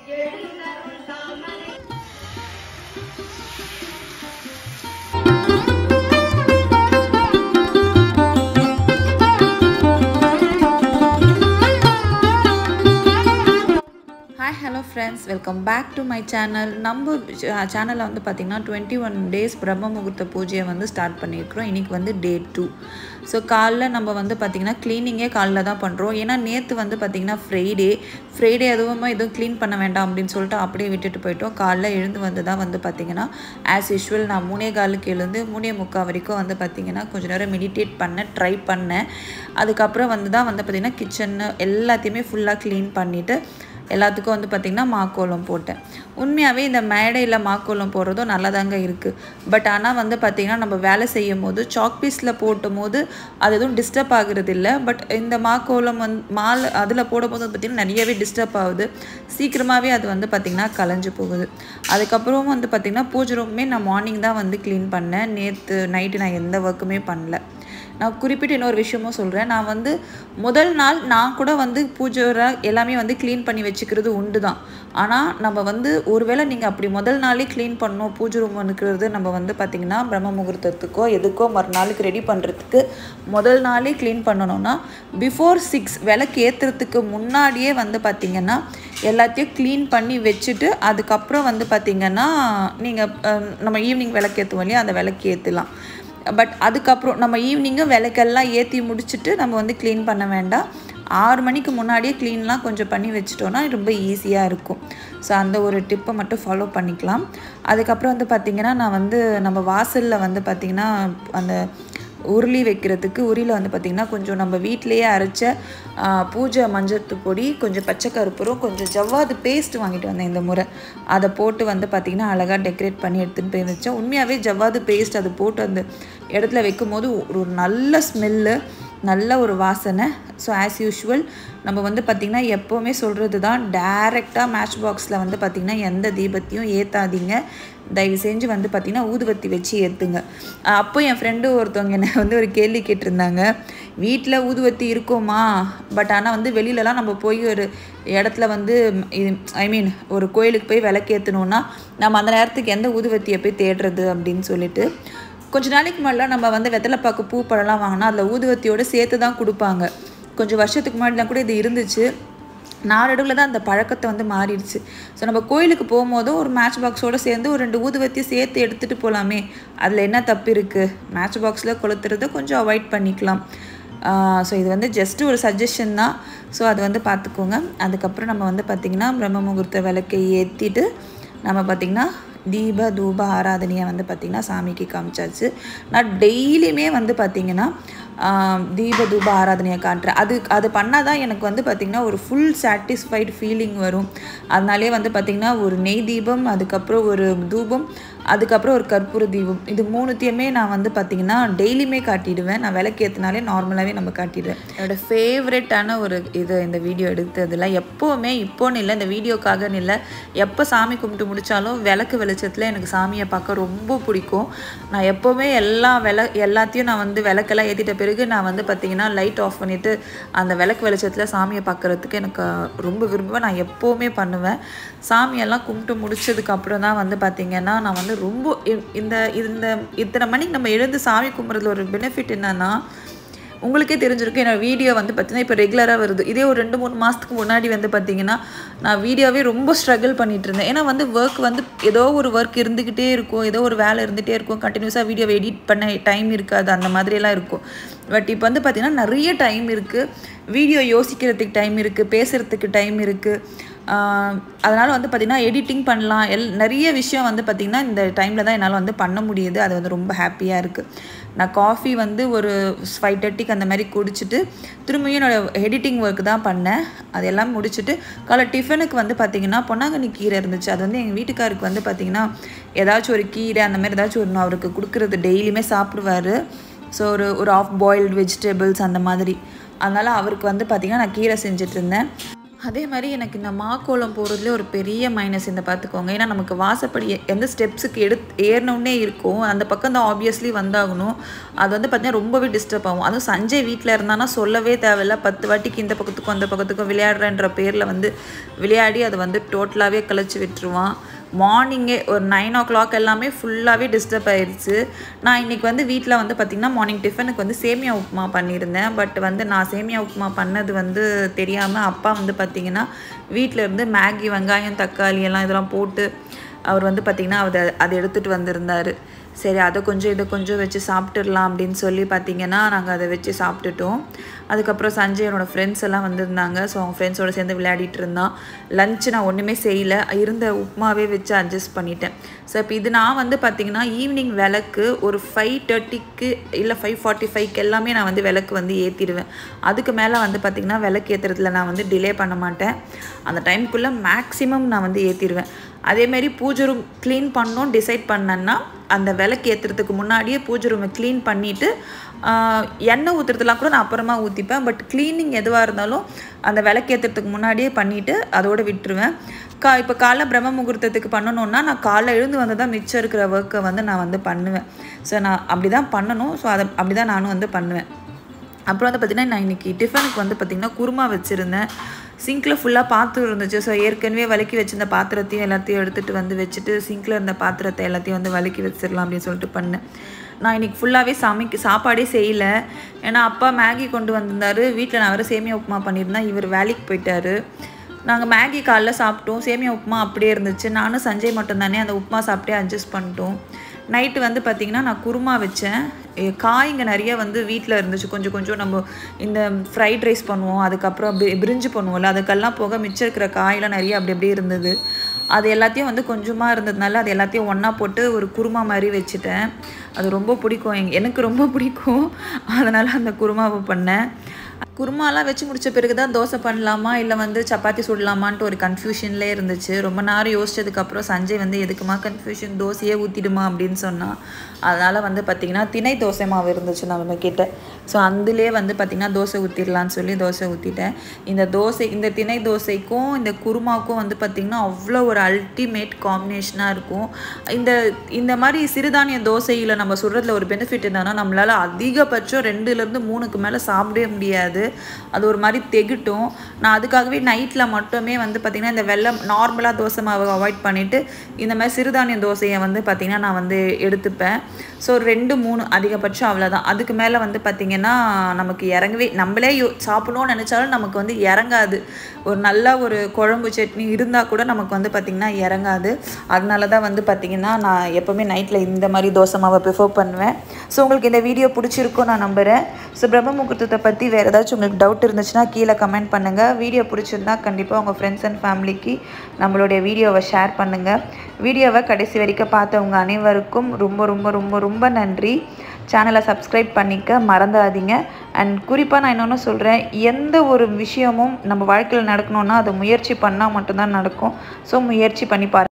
hi hello friends welcome back to my channel நம்ம சேனலில் வந்து பார்த்திங்கன்னா டுவெண்ட்டி ஒன் டேஸ் பிரம்ம முகூர்த்த பூஜையை வந்து ஸ்டார்ட் பண்ணியிருக்கிறோம் இன்றைக்கி வந்து டே டூ ஸோ காலைல நம்ம வந்து பார்த்திங்கன்னா க்ளீனிங்கே காலைல தான் பண்ணுறோம் ஏன்னா நேற்று வந்து பார்த்திங்கன்னா ஃப்ரைடே ஃப்ரைடே எதுவுமே எதுவும் க்ளீன் பண்ண வேண்டாம் அப்படின்னு சொல்லிட்டு அப்படியே விட்டுட்டு போயிட்டோம் காலைல எழுந்து வந்து தான் வந்து பார்த்திங்கன்னா ஆஸ் யூஷுவல் நான் மூணே காலுக்கு எழுந்து மூணே முக்கால் வரைக்கும் வந்து பார்த்திங்கன்னா கொஞ்ச நேரம் மெடிடேட் பண்ண ட்ரை பண்ணேன் அதுக்கப்புறம் வந்து தான் வந்து பார்த்திங்கன்னா கிச்சன்னு எல்லாத்தையுமே ஃபுல்லாக க்ளீன் பண்ணிவிட்டு எல்லாத்துக்கும் வந்து பார்த்திங்கன்னா மாக்கோலம் போட்டேன் உண்மையாகவே இந்த மேடையில் மாக்கோலம் போடுறதும் நல்லாதாங்க இருக்குது பட் ஆனால் வந்து பார்த்திங்கன்னா நம்ம வேலை செய்யும் போது சாக் பீஸில் போட்டும் போது அது எதுவும் டிஸ்டர்ப் ஆகுறது இல்லை பட் இந்த மாக்கோலம் வந்து மால் அதில் போடும்போது பார்த்திங்கன்னா நிறையவே டிஸ்டர்ப் ஆகுது சீக்கிரமாகவே அது வந்து பார்த்திங்கன்னா கலைஞ்சு போகுது அதுக்கப்புறம் வந்து பார்த்திங்கன்னா பூஜை ரூமே நான் மார்னிங் தான் வந்து க்ளீன் பண்ணேன் நேற்று நைட்டு நான் எந்த ஒர்க்குமே பண்ணல நான் குறிப்பிட்டு இன்னொரு விஷயமும் சொல்கிறேன் நான் வந்து முதல் நாள் நான் கூட வந்து பூஜை எல்லாமே வந்து க்ளீன் பண்ணி வச்சுக்கிறது உண்டு தான் ஆனால் நம்ம வந்து ஒருவேளை நீங்கள் அப்படி முதல் நாளே க்ளீன் பண்ணணும் பூஜை ரூம் இருக்கிறது நம்ம வந்து பார்த்திங்கன்னா பிரம்ம முகூர்த்தத்துக்கோ எதுக்கோ மறுநாளுக்கு ரெடி பண்ணுறதுக்கு முதல் நாளே க்ளீன் பண்ணணும்னா பிஃபோர் சிக்ஸ் விளக்கு ஏற்றுறதுக்கு முன்னாடியே வந்து பார்த்திங்கன்னா எல்லாத்தையும் க்ளீன் பண்ணி வச்சுட்டு அதுக்கப்புறம் வந்து பார்த்திங்கன்னா நீங்கள் நம்ம ஈவினிங் விளக்கு ஏற்றுவோம் இல்லையா அந்த விளக்கு ஏற்றலாம் பட் அதுக்கப்புறம் நம்ம ஈவினிங்கும் விளக்கெல்லாம் ஏற்றி முடிச்சுட்டு நம்ம வந்து க்ளீன் பண்ண வேண்டாம் ஆறு மணிக்கு முன்னாடியே க்ளீன்லாம் கொஞ்சம் பண்ணி வச்சிட்டோன்னா ரொம்ப ஈஸியாக இருக்கும் ஸோ அந்த ஒரு டிப்பை மட்டும் ஃபாலோ பண்ணிக்கலாம் அதுக்கப்புறம் வந்து பார்த்திங்கன்னா நான் வந்து நம்ம வாசலில் வந்து பார்த்திங்கன்னா அந்த உருளி வைக்கிறதுக்கு உரியில் வந்து பார்த்திங்கன்னா கொஞ்சம் நம்ம வீட்டிலையே அரைச்ச பூஜை மஞ்சத்து பொடி கொஞ்சம் பச்சை கருப்பூரம் கொஞ்சம் ஜவ்வாது பேஸ்ட் வாங்கிட்டு வந்தேன் இந்த முறை அதை போட்டு வந்து பார்த்திங்கன்னா அழகாக டெக்கரேட் பண்ணி எடுத்துகிட்டு போய் வச்சேன் உண்மையாகவே ஜவ்வாது பேஸ்ட் அது போட்டு அந்த இடத்துல வைக்கும் போது ஒரு நல்ல ஸ்மெல்லு நல்ல ஒரு வாசனை ஸோ ஆஸ் யூஷுவல் நம்ம வந்து பார்த்திங்கன்னா எப்போவுமே சொல்கிறது தான் டேரெக்டாக மேட்ச் பாக்ஸில் வந்து பார்த்திங்கன்னா எந்த தீபத்தையும் ஏற்றாதீங்க தயவு செஞ்சு வந்து பார்த்திங்கன்னா ஊதுவத்தி வச்சு ஏற்றுங்க அப்போ என் ஃப்ரெண்டு ஒருத்தவங்க என்னை வந்து ஒரு கேள்வி கேட்டிருந்தாங்க வீட்டில் ஊதுவத்தி இருக்குமா பட் ஆனால் வந்து வெளியிலலாம் நம்ம போய் ஒரு இடத்துல வந்து ஐ மீன் ஒரு கோயிலுக்கு போய் விளக்கேற்றணுன்னா நம்ம அந்த நேரத்துக்கு எந்த ஊதுவத்தியை போய் தேடுறது அப்படின்னு சொல்லிட்டு கொஞ்ச நாளைக்கு முன்னாடிலாம் நம்ம வந்து வெத்தலைப்பாக்கு பூ பழம்லாம் வாங்கினா அதில் ஊதுவத்தியோடு சேர்த்து தான் கொடுப்பாங்க கொஞ்சம் வருஷத்துக்கு முன்னாடிலாம் கூட இது இருந்துச்சு நாளடைவில் தான் அந்த பழக்கத்தை வந்து மாறிடுச்சு ஸோ நம்ம கோயிலுக்கு போகும்போதும் ஒரு மேட்ச் பாக்ஸோடு சேர்ந்து ஒரு ரெண்டு ஊதுவத்தி சேர்த்து எடுத்துகிட்டு போகலாமே அதில் என்ன தப்பு இருக்குது மேட்ச் பாக்ஸில் கொளுத்துறதை கொஞ்சம் அவாய்ட் பண்ணிக்கலாம் ஸோ இது வந்து ஜஸ்ட் ஒரு சஜஷன் தான் ஸோ அது வந்து பார்த்துக்கோங்க அதுக்கப்புறம் நம்ம வந்து பார்த்திங்கன்னா பிரம்ம முகூர்த்த விளக்கை ஏற்றிட்டு நம்ம பார்த்திங்கன்னா தீப தூப ஆராதனையை வந்து பார்த்திங்கன்னா சாமிக்கு காமிச்சாச்சு நான் டெய்லியுமே வந்து பார்த்திங்கன்னா தீப தூப ஆராதனையை காட்டுறேன் அது அது பண்ணால் தான் எனக்கு வந்து பார்த்திங்கன்னா ஒரு ஃபுல் சாட்டிஸ்ஃபைடு ஃபீலிங் வரும் அதனாலே வந்து பார்த்திங்கன்னா ஒரு நெய் தீபம் அதுக்கப்புறம் ஒரு தூபம் அதுக்கப்புறம் ஒரு கற்பூர தீபம் இது மூணுத்தையுமே நான் வந்து பார்த்திங்கன்னா டெய்லியுமே காட்டிடுவேன் நான் விளக்கு ஏற்றினாலே நார்மலாகவே நம்ம காட்டிடுவேன் என்னோடய ஃபேவரெட்டான ஒரு இது இந்த வீடியோ எடுத்ததில் எப்போவுமே இப்போன்னு இல்லை இந்த வீடியோக்காகன்னு இல்லை எப்போ சாமி கும்பிட்டு முடித்தாலும் விளக்கு வெளிச்சத்தில் எனக்கு சாமியை பார்க்க ரொம்ப பிடிக்கும் நான் எப்போவுமே எல்லா விள எல்லாத்தையும் நான் வந்து விளக்கெல்லாம் ஏற்றிட்ட பிறகு நான் வந்து பார்த்திங்கன்னா லைட் ஆஃப் பண்ணிவிட்டு அந்த விளக்கு வெளிச்சத்தில் சாமியை பார்க்குறதுக்கு எனக்கு ரொம்ப விரும்புவேன் நான் எப்போவுமே பண்ணுவேன் சாமியெல்லாம் கும்பிட்டு முடிச்சதுக்கப்புறம் தான் வந்து பார்த்திங்கன்னா நான் வந்து ரொம்ப இந்த இந்த இத்தனை மணிக்கு நம்ம எழுந்து சாமி கும்பிட்றதுல ஒரு பெனிஃபிட் என்னென்னா உங்களுக்கே தெரிஞ்சிருக்கும் என்னோடய வீடியோ வந்து பார்த்திங்கன்னா இப்போ ரெகுலராக வருது இதே ஒரு ரெண்டு மூணு மாதத்துக்கு முன்னாடி வந்து பார்த்திங்கன்னா நான் வீடியோவே ரொம்ப ஸ்ட்ரகிள் பண்ணிகிட்டு இருந்தேன் ஏன்னா வந்து ஒர்க் வந்து ஏதோ ஒரு ஒர்க் இருந்துக்கிட்டே இருக்கும் ஏதோ ஒரு வேலை இருந்துகிட்டே இருக்கும் கண்டினியூஸாக வீடியோவை எடிட் பண்ண டைம் இருக்காது அந்த மாதிரியெல்லாம் இருக்கும் பட் இப்போ வந்து பார்த்திங்கன்னா நிறைய டைம் இருக்குது வீடியோ யோசிக்கிறதுக்கு டைம் இருக்குது பேசுகிறதுக்கு டைம் இருக்குது அதனால் வந்து பார்த்திங்கன்னா எடிட்டிங் பண்ணலாம் எல் நிறைய விஷயம் வந்து பார்த்திங்கன்னா இந்த டைமில் தான் என்னால் வந்து பண்ண முடியுது அது வந்து ரொம்ப ஹாப்பியாக இருக்குது நான் காஃபி வந்து ஒரு ஃபைவ் தேர்ட்டிக்கு அந்த மாதிரி குடிச்சிட்டு திரும்பியும் என்னோடய எடிட்டிங் ஒர்க் தான் பண்ணேன் அதெல்லாம் முடிச்சுட்டு காலை டிஃபனுக்கு வந்து பார்த்திங்கன்னா பொன்னாங்கண்ணி கீரை இருந்துச்சு அது வந்து எங்கள் வீட்டுக்காருக்கு வந்து பார்த்திங்கன்னா ஏதாச்சும் ஒரு கீரை அந்த மாதிரி ஏதாச்சும் ஒரு அவருக்கு கொடுக்குறது டெய்லியுமே சாப்பிடுவார் ஸோ ஒரு ஒரு ஆஃப் பாயில்டு வெஜிடபிள்ஸ் அந்த மாதிரி அதனால் அவருக்கு வந்து பார்த்திங்கன்னா நான் கீரை செஞ்சுட்டு இருந்தேன் அதே மாதிரி எனக்கு இந்த மாக்கோலம் போகிறதுல ஒரு பெரிய மைனஸ் இந்த பார்த்துக்கோங்க ஏன்னா நமக்கு வாசப்படி எ- எந்த ஸ்டெப்ஸுக்கு எடுத்து ஏறினோடனே இருக்கும் அந்த பக்கம் தான் ஆப்வியஸ்லி வந்தாகணும் அது வந்து பார்த்தீங்கன்னா ரொம்பவே டிஸ்டர்ப் ஆகும் அதுவும் சஞ்சய் வீட்டில் இருந்தானா சொல்லவே தேவையில்ல பத்து வாட்டிக்கு இந்த பக்கத்துக்கும் அந்த பக்கத்துக்கும் விளையாடுறன்ற பேரில் வந்து விளையாடி அதை வந்து டோட்டலாகவே கழிச்சு விட்டுருவான் மார்னிங்கே ஒரு நைன் ஓ கிளாக் எல்லாமே ஃபுல்லாகவே டிஸ்டர்ப் ஆயிடுச்சு நான் இன்றைக்கி வந்து வீட்டில் வந்து பார்த்திங்கன்னா மார்னிங் டிஃபனுக்கு வந்து சேமியா உப்புமா பண்ணியிருந்தேன் பட் வந்து நான் சேமியா உப்புமா பண்ணது வந்து தெரியாமல் அப்பா வந்து பார்த்திங்கன்னா வீட்டில் இருந்து மேகி வெங்காயம் தக்காளி எல்லாம் இதெல்லாம் போட்டு அவர் வந்து பார்த்திங்கன்னா அதை அதை எடுத்துகிட்டு வந்திருந்தார் சரி அதை கொஞ்சம் இதை கொஞ்சம் வச்சு சாப்பிட்டுடலாம் அப்படின்னு சொல்லி பார்த்தீங்கன்னா நாங்கள் அதை வச்சு சாப்பிட்டுட்டோம் அதுக்கப்புறம் சஞ்சய் என்னோட ஃப்ரெண்ட்ஸ் எல்லாம் வந்திருந்தாங்க ஸோ அவங்க ஃப்ரெண்ட்ஸோட சேர்ந்து விளையாடிட்டு இருந்தான் லஞ்ச் நான் ஒன்றுமே செய்யலை இருந்த உப்புமாவே வச்சு அட்ஜஸ்ட் பண்ணிட்டேன் ஸோ இப்போ இது நான் வந்து பார்த்தீங்கன்னா ஈவினிங் விளக்கு ஒரு ஃபைவ் தேர்ட்டிக்கு இல்லை ஃபைவ் ஃபார்ட்டி ஃபைவ்க்கு எல்லாமே நான் வந்து விளக்கு வந்து ஏற்றிடுவேன் அதுக்கு மேலே வந்து பார்த்திங்கன்னா விளக்கு ஏற்றுறதுல நான் வந்து டிலே பண்ண மாட்டேன் அந்த டைம்குள்ளே மேக்ஸிமம் நான் வந்து ஏற்றிடுவேன் அதேமாரி பூஜை ரூம் க்ளீன் பண்ணணும் டிசைட் பண்ணேன்னா அந்த விளக்கு ஏற்றுறதுக்கு முன்னாடியே பூஜை ரூமை க்ளீன் பண்ணிவிட்டு எண்ணெய் ஊற்றுறதுலாம் கூட நான் அப்புறமா ஊற்றிப்பேன் பட் க்ளீனிங் எதுவாக இருந்தாலும் அந்த விளக்கு ஏற்றுறதுக்கு முன்னாடியே பண்ணிவிட்டு அதோட விட்டுருவேன் கா இப்போ காலைல பிரம்ம முகூர்த்தத்துக்கு பண்ணணுன்னா நான் காலைல எழுந்து வந்து தான் மிச்சம் இருக்கிற ஒர்க்கை வந்து நான் வந்து பண்ணுவேன் ஸோ நான் அப்படி தான் பண்ணணும் ஸோ அதை அப்படி தான் நானும் வந்து பண்ணுவேன் அப்புறம் வந்து பார்த்திங்கன்னா நான் இன்றைக்கி டிஃபனுக்கு வந்து பார்த்திங்கன்னா குருமா வச்சுருந்தேன் சிங்கில் ஃபுல்லாக பாத்திரம் இருந்துச்சு ஸோ ஏற்கனவே வலிக்கி வச்சிருந்த பாத்திரத்தையும் எல்லாத்தையும் எடுத்துகிட்டு வந்து வச்சுட்டு சிங்கில் இருந்த பாத்திரத்தை எல்லாத்தையும் வந்து வலிக்கி வச்சிடலாம் அப்படின்னு சொல்லிட்டு பண்ணேன் நான் இன்றைக்கி ஃபுல்லாகவே சமைக்க சாப்பாடே செய்யலை ஏன்னா அப்பா மேகி கொண்டு வந்திருந்தாரு வீட்டில் நான் வேறு சேமியா உப்புமா பண்ணியிருந்தேன் இவர் வேலைக்கு போயிட்டாரு நாங்கள் மேகி காலைல சாப்பிட்டோம் சேமியா உப்புமா அப்படியே இருந்துச்சு நானும் சஞ்சய் மட்டும் தானே அந்த உப்புமா சாப்பிட்டே அட்ஜஸ்ட் பண்ணிட்டோம் நைட்டு வந்து பார்த்திங்கன்னா நான் குருமா வச்சேன் எ, காய்ங்க நிறைய வந்து வீட்டில் இருந்துச்சு கொஞ்சம் கொஞ்சம் நம்ம இந்த ஃப்ரைட் ரைஸ் பண்ணுவோம் அதுக்கப்புறம் பி பிரிஞ்சு பண்ணுவோம்ல அதுக்கெல்லாம் போக மிச்சம் இருக்கிற காயெல்லாம் நிறைய அப்படி அப்படியே இருந்தது அது எல்லாத்தையும் வந்து கொஞ்சமாக இருந்ததுனால அது எல்லாத்தையும் ஒன்றா போட்டு ஒரு குருமா மாதிரி வச்சுட்டேன் அது ரொம்ப பிடிக்கும் எங்க எனக்கு ரொம்ப பிடிக்கும் அதனால் அந்த குருமாவை பண்ணேன் குருமாலாம் வச்சு முடிச்ச பிறகு தான் தோசை பண்ணலாமா இல்லை வந்து சப்பாத்தி சுடலாமான்ட்டு ஒரு கன்ஃபியூஷன்லேயே இருந்துச்சு ரொம்ப நேரம் யோசிச்சதுக்கப்புறம் சஞ்சய் வந்து எதுக்குமா கன்ஃபியூஷன் தோசையே ஊற்றிடுமா அப்படின்னு சொன்னான் அதனால் வந்து பார்த்திங்கன்னா திணை தோசை மாவு இருந்துச்சு நம்ம கிட்ட ஸோ அதுலேயே வந்து பார்த்திங்கன்னா தோசை ஊற்றிடலான்னு சொல்லி தோசை ஊற்றிட்டேன் இந்த தோசை இந்த திணை தோசைக்கும் இந்த குருமாவுக்கும் வந்து பார்த்திங்கன்னா அவ்வளோ ஒரு அல்டிமேட் காம்பினேஷனாக இருக்கும் இந்த இந்த மாதிரி சிறுதானிய தோசையில் நம்ம சுடுறதுல ஒரு பெனிஃபிட் என்னன்னா நம்மளால் அதிகபட்சம் ரெண்டுலேருந்து மூணுக்கு மேலே சாப்பிடவே முடியாது அது ஒரு மாதிரி தெகிட்டும் நான் அதுக்காகவே நைட்டில் மட்டுமே வந்து பார்த்திங்கன்னா இந்த வெள்ளம் நார்மலாக தோசை மாவை அவாய்ட் பண்ணிவிட்டு இந்த மாதிரி சிறுதானிய தோசையை வந்து பார்த்திங்கன்னா நான் வந்து எடுத்துப்பேன் ஸோ ரெண்டு மூணு அதிகபட்சம் அவ்வளோதான் அதுக்கு மேலே வந்து பார்த்திங்கன்னா நமக்கு இறங்கவே நம்மளே யோ சாப்பிடணும்னு நினச்சாலும் நமக்கு வந்து இறங்காது ஒரு நல்ல ஒரு குழம்பு சட்னி இருந்தால் கூட நமக்கு வந்து பார்த்திங்கன்னா இறங்காது அதனால தான் வந்து பார்த்திங்கன்னா நான் எப்போவுமே நைட்டில் இந்த மாதிரி தோசை மாவை ப்ரிஃபர் பண்ணுவேன் ஸோ உங்களுக்கு இந்த வீடியோ பிடிச்சிருக்கும் நான் நம்புகிறேன் ஸோ பிரம்ம முகூர்த்தத்தை பற்றி வேறு ஏதாச்சும் உங்களுக்கு டவுட் இருந்துச்சுன்னா கீழே கமெண்ட் பண்ணுங்கள் வீடியோ பிடிச்சிருந்தா கண்டிப்பாக உங்கள் ஃப்ரெண்ட்ஸ் அண்ட் ஃபேமிலிக்கு நம்மளுடைய வீடியோவை ஷேர் பண்ணுங்கள் வீடியோவை கடைசி வரைக்கும் பார்த்தவங்க அனைவருக்கும் ரொம்ப ரொம்ப ரொம்ப ரொம்ப நன்றி சேனலை சப்ஸ்கிரைப் பண்ணிக்க மறந்துடாதீங்க அண்ட் குறிப்பாக நான் இன்னொன்று சொல்கிறேன் எந்த ஒரு விஷயமும் நம்ம வாழ்க்கையில் நடக்கணும்னா அதை முயற்சி பண்ணால் மட்டும்தான் நடக்கும் ஸோ முயற்சி பண்ணி பாருங்க